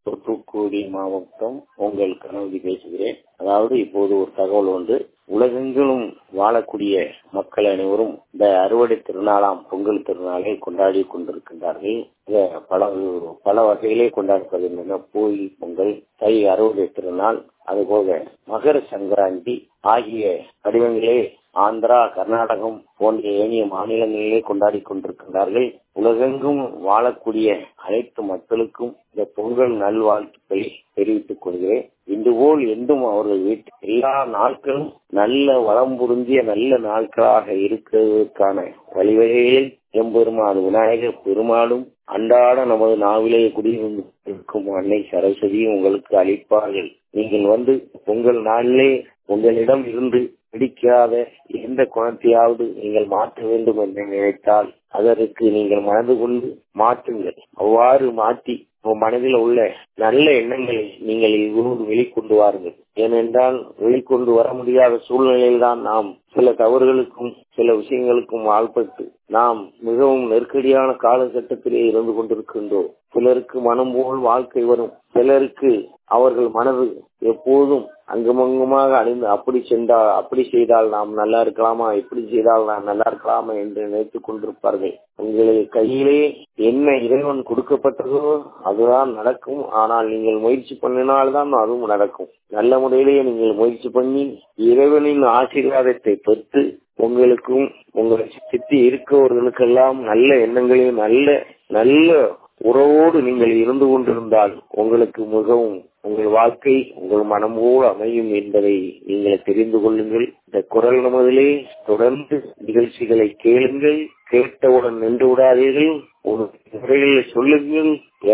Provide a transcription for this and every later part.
தூத்துக்குடி மாவட்டம் உங்கள் கனவுதி பேசுகிறேன் அதாவது இப்போது ஒரு தகவல் ஒன்று உலகெங்கிலும் வாழக்கூடிய மக்கள் அனைவரும் இந்த அறுவடை திருநாளாம் பொங்கல் திருநாளை கொண்டாடி கொண்டிருக்கின்றார்கள் இத பல பல வகையிலே கொண்டாடுவது போய் பொங்கல் தை அறுவடை திருநாள் அதுபோக மகர சங்கராந்தி ஆகிய வடிவங்களே ஆந்திரா கர்நாடகம் போன்ற ஏனைய மாநிலங்களிலே கொண்டாடி கொண்டிருக்கின்றார்கள் உலகெங்கும் வாழக்கூடிய அனைத்து மக்களுக்கும் இந்த பொங்கல் நல்வாழ்த்துக்களை தெரிவித்துக் கொள்கிறேன் இன்று போல் என்றும் அவர்கள் வீட்டு எல்லா நாட்களும் நல்ல வளம் பொருந்திய நல்ல நாட்களாக இருக்கிறதுக்கான வழிவகைகளில் எம்பெருமான் விநாயகர் பெருமாளும் அன்றாட நமது நாவிலே குடியிருந்து இருக்கும் அன்னை சரஸ்வதியும் உங்களுக்கு அளிப்பார்கள் நீங்கள் வந்து பொங்கல் நாளிலே உங்களிடம் இருந்து பிடிக்காத எந்த குணத்தையாவது நீங்கள் மாற்ற வேண்டும் என்று நினைத்தால் அதற்கு நீங்கள் மனது கொண்டு மாற்றுங்கள் அவ்வாறு மாற்றி உங்கள் மனதில் உள்ள நல்ல எண்ணங்களை நீங்கள் இவ்வளவு வெளிக்கொண்டு வாருங்கள் ஏனென்றால் வெளிக்கொண்டு வர முடியாத சூழ்நிலையில் தான் நாம் சில தவறுகளுக்கும் சில விஷயங்களுக்கும் ஆள்பட்டு நாம் மிகவும் நெருக்கடியான காலகட்டத்திலே இருந்து கொண்டிருக்கின்றோம் சிலருக்கு மனம் போல் வாழ்க்கை வரும் சிலருக்கு அவர்கள் மனது எப்போதும் அங்குமங்குமாக அணிந்து அப்படி சென்றால் அப்படி செய்தால் நாம் நல்லா இருக்கலாமா இப்படி செய்தால் நாம் நல்லா இருக்கலாமா என்று நினைத்துக் கொண்டிருப்பார்கள் உங்களுடைய கையிலே என்ன இறைவன் கொடுக்கப்பட்டதோ அதுதான் நடக்கும் ஆனால் நீங்கள் முயற்சி பண்ணினால்தான் அதுவும் நடக்கும் நல்ல முறையிலேயே நீங்கள் முயற்சி பண்ணி இறைவனின் ஆசீர்வாதத்தை பெற்று உங்களுக்கும் உங்களை சுற்றி இருக்கவர்களுக்கெல்லாம் நல்ல எண்ணங்களையும் நல்ல நல்ல உறவோடு நீங்கள் இருந்து கொண்டிருந்தால் உங்களுக்கு மிகவும் உங்கள் வாழ்க்கை உங்கள் மனமோடு அமையும் என்பதை நீங்கள் தெரிந்து கொள்ளுங்கள் இந்த குரல் நமதிலே தொடர்ந்து நிகழ்ச்சிகளை கேளுங்கள் கேட்டவுடன் நின்று விடாதீர்கள் ஒரு முறையில் சொல்லுங்கள்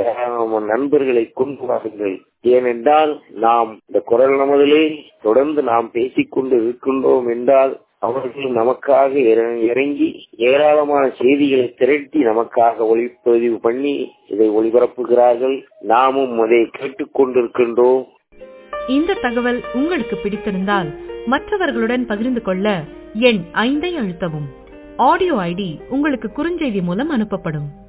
நண்பர்களை கொண்டு வாருங்கள் ஏனென்றால் நாம் இந்த குரல் நமதிலே தொடர்ந்து நாம் பேசிக்கொண்டு இருக்கின்றோம் என்றால் அவர்கள் நமக்காக இறங்கி ஏராளமான செய்திகளை திரட்டி நமக்காக ஒளிப்பதிவு பண்ணி இதை ஒளிபரப்புகிறார்கள் நாமும் அதை கேட்டுக்கொண்டிருக்கின்றோம் இந்த தகவல் உங்களுக்கு பிடித்திருந்தால் மற்றவர்களுடன் பகிர்ந்து கொள்ள எண் ஐந்தை அழுத்தவும் ஆடியோ ஐடி உங்களுக்கு குறுஞ்செய்தி மூலம் அனுப்பப்படும்